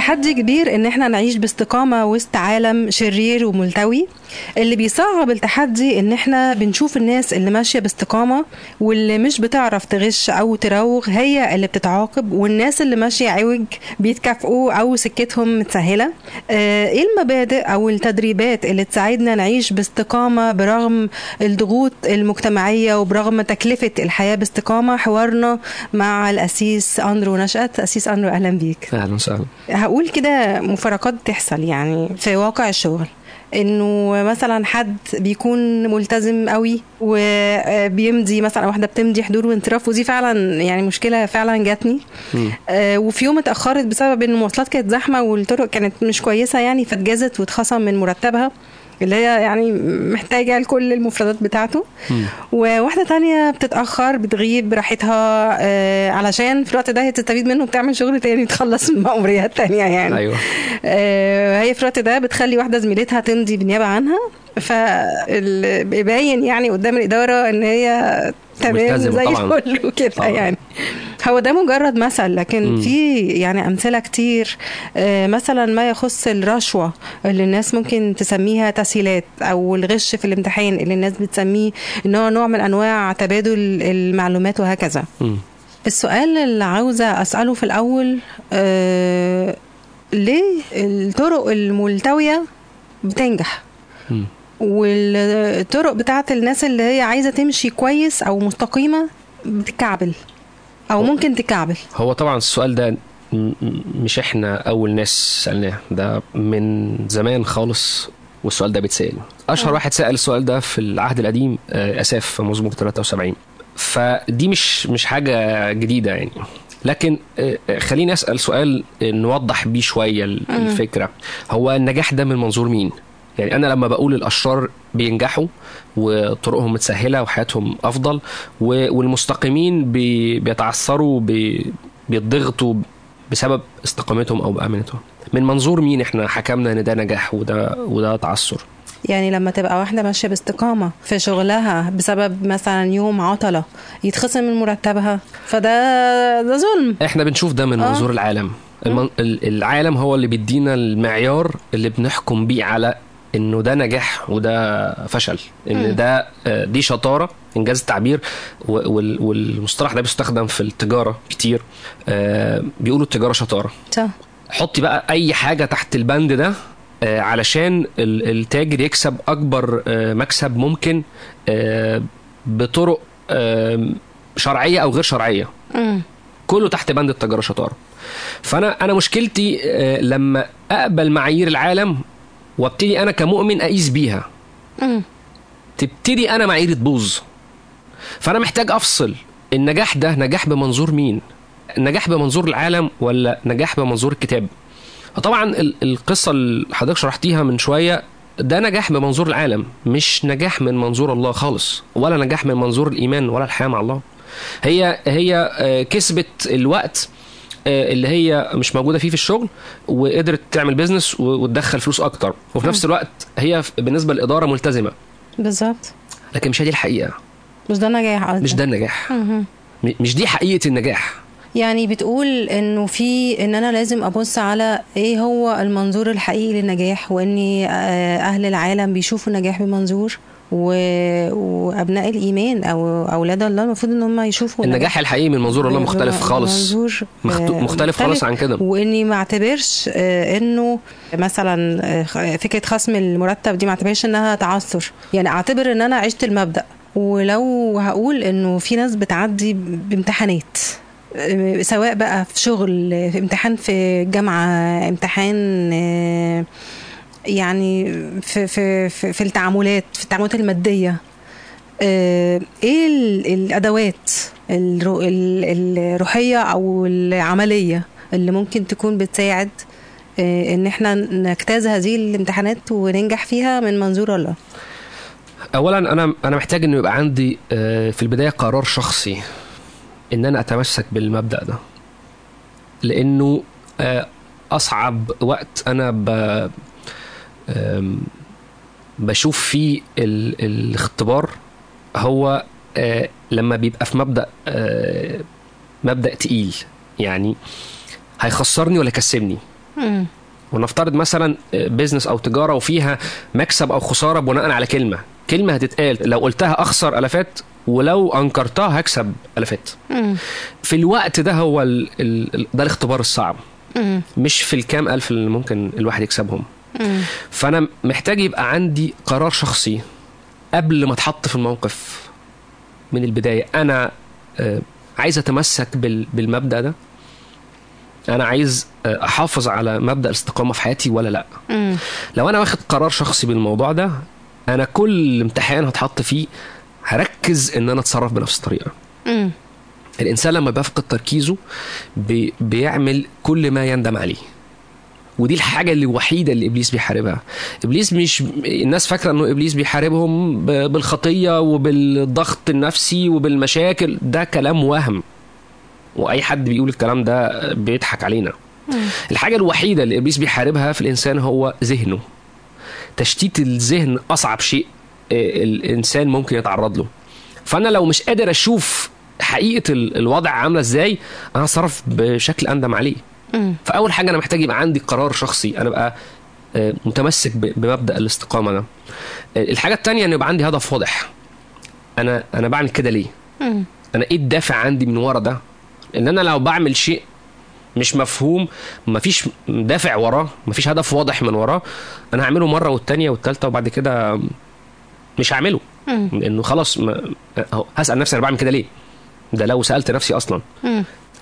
تحدي كبير ان احنا نعيش باستقامة وسط عالم شرير وملتوي اللي بيصعب التحدي ان احنا بنشوف الناس اللي ماشية باستقامة واللي مش بتعرف تغش او تراوغ هي اللي بتتعاقب والناس اللي ماشية عوج بيتكافئوا او سكتهم متسهلة آه، ايه المبادئ او التدريبات اللي تساعدنا نعيش باستقامة برغم الضغوط المجتمعية وبرغم تكلفة الحياة باستقامة حوارنا مع الأسيس أندرو نشأت أسيس أندرو أهلا بيك اهلا وسهلا هقول كده مفارقات بتحصل يعني في واقع الشغل انه مثلا حد بيكون ملتزم قوي وبيمضي مثلا واحده بتمضي حضور وانصراف ودي فعلا يعني مشكله فعلا جاتني مم. آه، وفي يوم اتاخرت بسبب ان المواصلات كانت زحمه والطرق كانت مش كويسه يعني فاتجازت واتخصم من مرتبها اللي هي يعني محتاجه لكل المفردات بتاعته مم. وواحده تانية بتتاخر بتغيب براحتها آه، علشان في الوقت ده هي تستفيد منه بتعمل شغل تاني تخلص من مأموريات تانية يعني ايوه آه، هي في الوقت ده بتخلي واحده زميلتها تمضي بالنيابه عنها فبيبين يعني قدام الاداره ان هي تمام ملتزمة زي طبعاً. الفل وكده طبعاً. يعني هو ده مجرد مثل لكن مم. في يعني امثله كتير آه، مثلا ما يخص الرشوه اللي الناس ممكن تسميها تسهيلات او الغش في الامتحان اللي الناس بتسميه ان هو نوع من انواع تبادل المعلومات وهكذا مم. السؤال اللي عاوزة أسأله في الأول آه ليه الطرق الملتوية بتنجح مم. والطرق بتاعت الناس اللي هي عايزة تمشي كويس أو مستقيمة بتكعبل أو ممكن تكعبل هو طبعا السؤال ده م- م- مش احنا اول ناس سالناه ده من زمان خالص والسؤال ده بيتسال اشهر آه. واحد سال السؤال ده في العهد القديم آه، اساف في مزمور 73 فدي مش مش حاجه جديده يعني لكن آه، آه، خليني اسال سؤال آه، نوضح بيه شويه ال- مم. الفكره هو النجاح ده من منظور مين يعني انا لما بقول الاشرار بينجحوا وطرقهم متسهله وحياتهم افضل و- والمستقيمين بي- بيتعثروا بي- بيضغطوا بسبب استقامتهم او بامانتهم من منظور مين احنا حكمنا ان ده نجاح وده وده تعثر يعني لما تبقى واحدة ماشية باستقامة في شغلها بسبب مثلا يوم عطلة يتخصم من مرتبها فده ده ظلم احنا بنشوف ده من آه. منظور العالم المن... ال- العالم هو اللي بيدينا المعيار اللي بنحكم بيه على انه ده نجاح وده فشل مم. ان ده آه، دي شطاره انجاز التعبير و- وال- والمصطلح ده بيستخدم في التجاره كتير آه، بيقولوا التجاره شطاره صح حطي بقى اي حاجه تحت البند ده آه، علشان ال- التاجر يكسب اكبر آه، مكسب ممكن آه، بطرق آه، شرعيه او غير شرعيه مم. كله تحت بند التجاره شطاره فانا انا مشكلتي آه، لما اقبل معايير العالم وابتدي انا كمؤمن اقيس بيها مم. تبتدي انا معاييري تبوظ فانا محتاج افصل النجاح ده نجاح بمنظور مين نجاح بمنظور العالم ولا نجاح بمنظور الكتاب طبعا ال- القصه اللي حضرتك شرحتيها من شويه ده نجاح بمنظور العالم مش نجاح من منظور الله خالص ولا نجاح من منظور الايمان ولا الحياه مع الله هي هي آه، كسبت الوقت آه، اللي هي مش موجوده فيه في الشغل وقدرت تعمل بيزنس و- وتدخل فلوس اكتر وفي نفس الوقت هي بالنسبه للاداره ملتزمه بالظبط لكن مش هي دي الحقيقه مش ده نجاح قصدك مش ده النجاح مهم. م- مش دي حقيقه النجاح يعني بتقول انه في ان انا لازم ابص على ايه هو المنظور الحقيقي للنجاح وان آه، اهل العالم بيشوفوا النجاح بمنظور و... وابناء الايمان او اولاد الله المفروض ان هم يشوفوا النجاح الحقيقي من منظور الله ب- مختلف خالص بمنظور مخت- آه، مختلف خالص عن كده. واني ما اعتبرش آه، انه مثلا آه، خ- فكره خصم المرتب دي ما اعتبرش انها تعثر يعني اعتبر ان انا عشت المبدا ولو هقول انه في ناس بتعدي ب- بامتحانات آه، سواء بقى في شغل آه، في امتحان في جامعه امتحان آه، يعني في في في, في التعاملات في التعاملات الماديه آه، ايه ال- الادوات الرو- ال- الروحيه او العمليه اللي ممكن تكون بتساعد آه، ان احنا نجتاز هذه الامتحانات وننجح فيها من منظور الله اولا انا انا محتاج انه يبقى عندي آه، في البدايه قرار شخصي ان انا اتمسك بالمبدا ده لانه آه، اصعب وقت انا ب آم، بشوف فيه ال... الاختبار هو آه، لما بيبقى في مبدا آه، مبدا تقيل يعني هيخسرني ولا يكسبني مم. ونفترض مثلا بيزنس او تجاره وفيها مكسب او خساره بناء على كلمه كلمه هتتقال لو قلتها اخسر الافات ولو انكرتها هكسب الافات مم. في الوقت ده هو ال... ال... ده الاختبار الصعب مم. مش في الكام الف اللي ممكن الواحد يكسبهم مم. فانا محتاج يبقى عندي قرار شخصي قبل ما اتحط في الموقف من البدايه انا آه، عايز اتمسك بال- بالمبدا ده انا عايز آه، احافظ على مبدا الاستقامه في حياتي ولا لا مم. لو انا واخد قرار شخصي بالموضوع ده انا كل امتحان هتحط فيه هركز ان انا اتصرف بنفس الطريقه مم. الانسان لما بيفقد تركيزه بي بيعمل كل ما يندم عليه ودي الحاجه اللي الوحيده اللي ابليس بيحاربها ابليس مش الناس فاكره انه ابليس بيحاربهم ب- بالخطيه وبالضغط النفسي وبالمشاكل ده كلام وهم واي حد بيقول الكلام ده بيضحك علينا الحاجه الوحيده اللي ابليس بيحاربها في الانسان هو ذهنه تشتيت الذهن اصعب شيء آه، الانسان ممكن يتعرض له فانا لو مش قادر اشوف حقيقه ال- الوضع عامله ازاي انا هتصرف بشكل اندم عليه مم. فاول حاجه انا محتاج يبقى عندي قرار شخصي انا ابقى آه، متمسك ب- بمبدا الاستقامه ده آه، الحاجه التانية ان يبقى عندي هدف واضح انا انا بعمل كده ليه مم. انا ايه الدافع عندي من ورا ده ان انا لو بعمل شيء مش مفهوم مفيش دافع وراه مفيش هدف واضح من وراه انا هعمله مره والتانية والتالتة وبعد كده مش هعمله مم. لانه خلاص ما أهو هسال نفسي انا بعمل كده ليه ده لو سالت نفسي اصلا مم.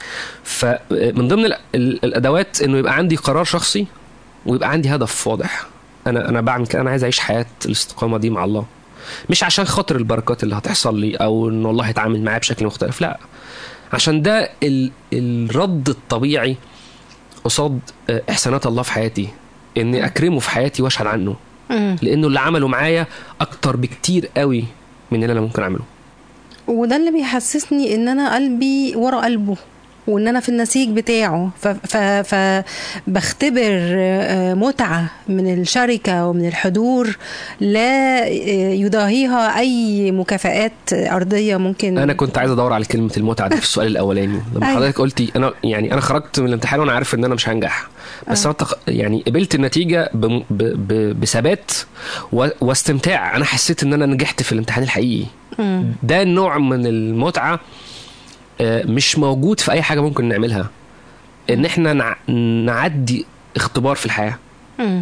فمن ضمن ال- ال- الادوات انه يبقى عندي قرار شخصي ويبقى عندي هدف واضح انا انا بعمل كده انا عايز اعيش حياه الاستقامه دي مع الله مش عشان خاطر البركات اللي هتحصل لي او ان الله هيتعامل معايا بشكل مختلف لا عشان ده ال... الرد الطبيعي قصاد آه، احسانات الله في حياتي اني اكرمه في حياتي واشهد عنه مم. لانه اللي عمله معايا اكتر بكتير قوي من اللي انا ممكن اعمله وده اللي بيحسسني ان انا قلبي ورا قلبه وان انا في النسيج بتاعه ف- ف- فبختبر آه، متعه من الشركه ومن الحضور لا آه، يضاهيها اي مكافآت ارضيه ممكن انا كنت عايز ادور على كلمه المتعه دي في السؤال الاولاني لما أيوة. حضرتك قلتي انا يعني انا خرجت من الامتحان وانا عارف ان انا مش هنجح بس انا تق- يعني قبلت النتيجه بم- ب... ب... بثبات و... واستمتاع انا حسيت ان انا نجحت في الامتحان الحقيقي مم. ده نوع من المتعه آه، مش موجود في اي حاجه ممكن نعملها ان احنا نع... نعدي اختبار في الحياه مم.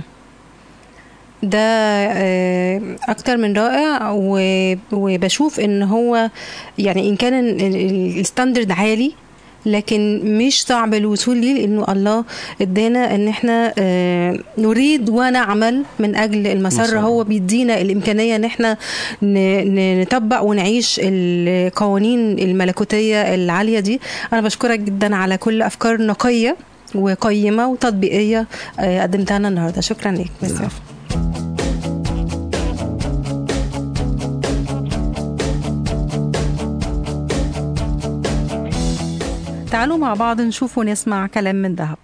ده آه، اكتر من رائع و- وبشوف ان هو يعني ان كان ال- ال- الستاندرد عالي لكن مش صعب الوصول ليه لانه الله ادانا ان احنا آه، نريد ونعمل من اجل المسار مسار. هو بيدينا الامكانيه ان احنا ن- ن- نطبق ونعيش القوانين الملكوتيه العاليه دي انا بشكرك جدا على كل افكار نقيه وقيمه وتطبيقيه آه، قدمتها لنا النهارده شكرا لك مستر العفو. تعالوا مع بعض نشوف ونسمع كلام من ذهب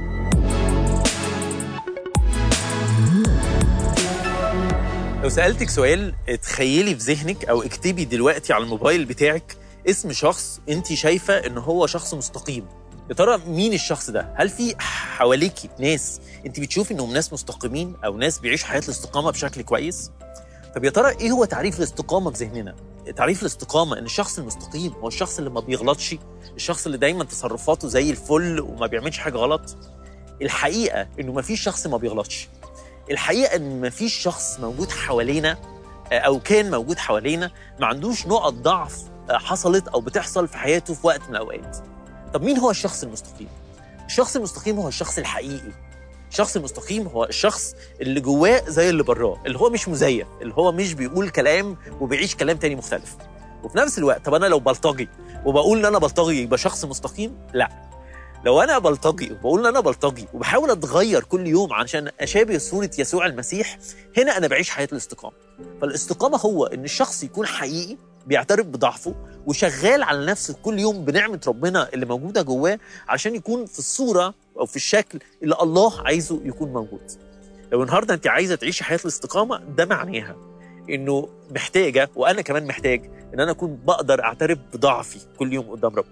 لو سألتك سؤال تخيلي في ذهنك أو اكتبي دلوقتي على الموبايل بتاعك اسم شخص أنت شايفة إن هو شخص مستقيم يا ترى مين الشخص ده؟ هل في حواليكي ناس أنت بتشوفي إنهم ناس مستقيمين أو ناس بيعيشوا حياة الاستقامة بشكل كويس؟ طب يا ترى إيه هو تعريف الاستقامة في ذهننا؟ تعريف الاستقامة إن الشخص المستقيم هو الشخص اللي ما بيغلطش، الشخص اللي دايما تصرفاته زي الفل وما بيعملش حاجة غلط. الحقيقة إنه ما فيش شخص ما بيغلطش. الحقيقه ان مفيش شخص موجود حوالينا آه، او كان موجود حوالينا ما عندوش نقط ضعف آه، حصلت او بتحصل في حياته في وقت من الاوقات. طب مين هو الشخص المستقيم؟ الشخص المستقيم هو الشخص الحقيقي. الشخص المستقيم هو الشخص اللي جواه زي اللي براه، اللي هو مش مزيف، اللي هو مش بيقول كلام وبيعيش كلام تاني مختلف. وفي نفس الوقت طب انا لو بلطجي وبقول ان انا بلطجي يبقى شخص مستقيم؟ لا. لو انا بلطجي وبقول ان انا بلطجي وبحاول اتغير كل يوم عشان اشابه صوره يسوع المسيح هنا انا بعيش حياه الاستقامه فالاستقامه هو ان الشخص يكون حقيقي بيعترف بضعفه وشغال على نفسه كل يوم بنعمه ربنا اللي موجوده جواه عشان يكون في الصوره او في الشكل اللي الله عايزه يكون موجود لو النهارده انت عايزه تعيشي حياه الاستقامه ده معناها انه محتاجه وانا كمان محتاج ان انا اكون بقدر اعترف بضعفي كل يوم قدام ربنا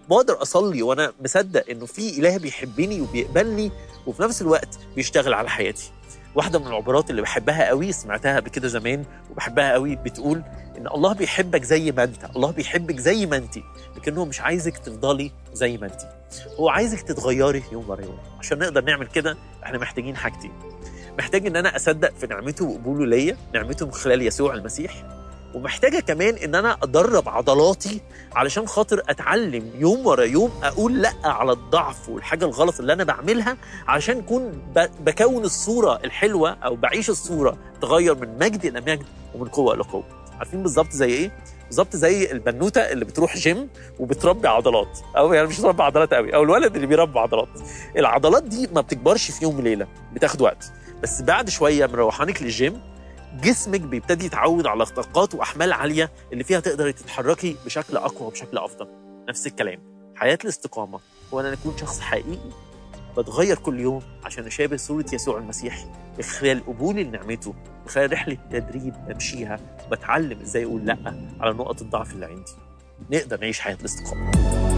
بقدر اصلي وانا مصدق انه في اله بيحبني وبيقبلني وفي نفس الوقت بيشتغل على حياتي واحده من العبارات اللي بحبها قوي سمعتها قبل كده زمان وبحبها قوي بتقول ان الله بيحبك زي ما انت الله بيحبك زي ما انت لكنه مش عايزك تفضلي زي ما انت هو عايزك تتغيري يوم ورا يوم عشان نقدر نعمل كده احنا محتاجين حاجتين محتاج ان انا اصدق في نعمته وقبوله ليا نعمته من خلال يسوع المسيح ومحتاجه كمان ان انا ادرب عضلاتي علشان خاطر اتعلم يوم ورا يوم اقول لا على الضعف والحاجه الغلط اللي انا بعملها علشان اكون ب- بكون الصوره الحلوه او بعيش الصوره تغير من مجد الى مجد ومن قوه الى قوه عارفين بالظبط زي ايه بالظبط زي البنوته اللي بتروح جيم وبتربي عضلات او يعني مش بتربي عضلات قوي او الولد اللي بيربي عضلات العضلات دي ما بتكبرش في يوم وليله بتاخد وقت بس بعد شويه من روحانك للجيم جسمك بيبتدي يتعود على طاقات واحمال عاليه اللي فيها تقدري تتحركي بشكل اقوى وبشكل افضل نفس الكلام حياه الاستقامه هو ان انا اكون شخص حقيقي بتغير كل يوم عشان اشابه صوره يسوع المسيح من خلال قبولي لنعمته من خلال رحله تدريب بمشيها بتعلم ازاي اقول لا على نقط الضعف اللي عندي نقدر نعيش حياه الاستقامه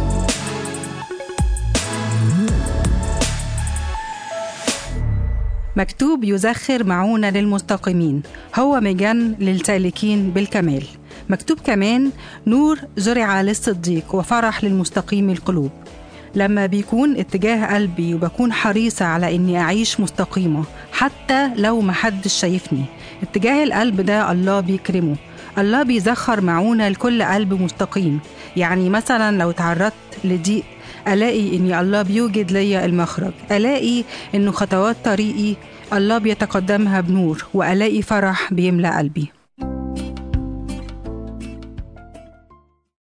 مكتوب يزخر معونة للمستقيمين هو مجن للسالكين بالكمال مكتوب كمان نور زرع للصديق وفرح للمستقيم القلوب لما بيكون اتجاه قلبي وبكون حريصة على إني أعيش مستقيمة حتى لو محدش شايفني اتجاه القلب ده الله بيكرمه الله بيزخر معونة لكل قلب مستقيم يعني مثلا لو تعرضت لضيق ألاقي إني الله بيوجد ليا المخرج ألاقي إنه خطوات طريقي الله بيتقدمها بنور وألاقي فرح بيملأ قلبي